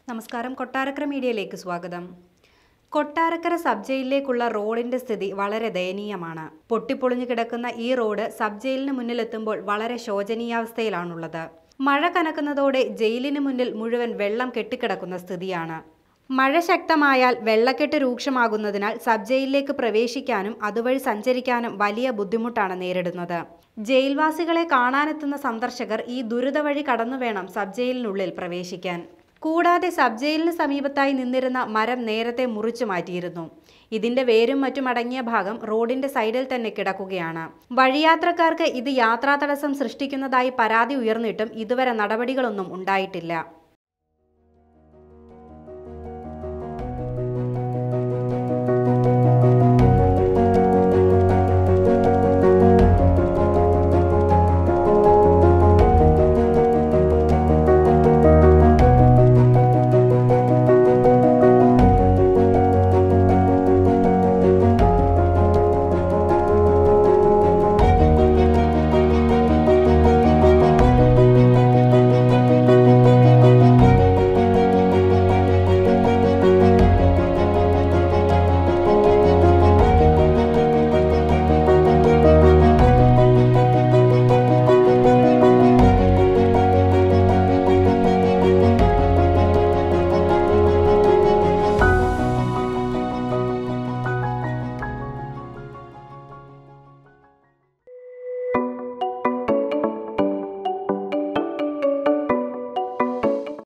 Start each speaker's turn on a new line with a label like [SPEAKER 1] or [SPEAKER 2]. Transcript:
[SPEAKER 1] നമസ്കാരം കൊട്ടാരക്കര മീഡിയയിലേക്ക് സ്വാഗതം കൊട്ടാരക്കര സബ് ജയിലിലേക്കുള്ള റോഡിന്റെ സ്ഥിതി വളരെ ദയനീയമാണ് പൊട്ടിപ്പൊളിഞ്ഞു കിടക്കുന്ന ഈ റോഡ് സബ് ജയിലിന് മുന്നിലെത്തുമ്പോൾ വളരെ ശോചനീയാവസ്ഥയിലാണുള്ളത് മഴ കനക്കുന്നതോടെ ജയിലിന് മുന്നിൽ മുഴുവൻ വെള്ളം കെട്ടിക്കിടക്കുന്ന സ്ഥിതിയാണ് മഴ ശക്തമായാൽ വെള്ളക്കെട്ട് രൂക്ഷമാകുന്നതിനാൽ സബ് ജയിലിലേക്ക് പ്രവേശിക്കാനും അതുവഴി സഞ്ചരിക്കാനും വലിയ ബുദ്ധിമുട്ടാണ് നേരിടുന്നത് ജയിൽവാസികളെ കാണാനെത്തുന്ന സന്ദർശകർ ഈ ദുരിത വഴി കടന്നു വേണം സബ് ജയിലിനുള്ളിൽ പ്രവേശിക്കാൻ കൂടാതെ സബ് ജയിലിന് സമീപത്തായി നിന്നിരുന്ന മരം നേരത്തെ മുറിച്ചു മാറ്റിയിരുന്നു ഇതിന്റെ വേരും മറ്റും അടങ്ങിയ ഭാഗം റോഡിന്റെ സൈഡിൽ തന്നെ കിടക്കുകയാണ് വഴിയാത്രക്കാർക്ക് ഇത് യാത്രാ തടസ്സം സൃഷ്ടിക്കുന്നതായി പരാതി ഉയർന്നിട്ടും ഇതുവരെ നടപടികളൊന്നും ഉണ്ടായിട്ടില്ല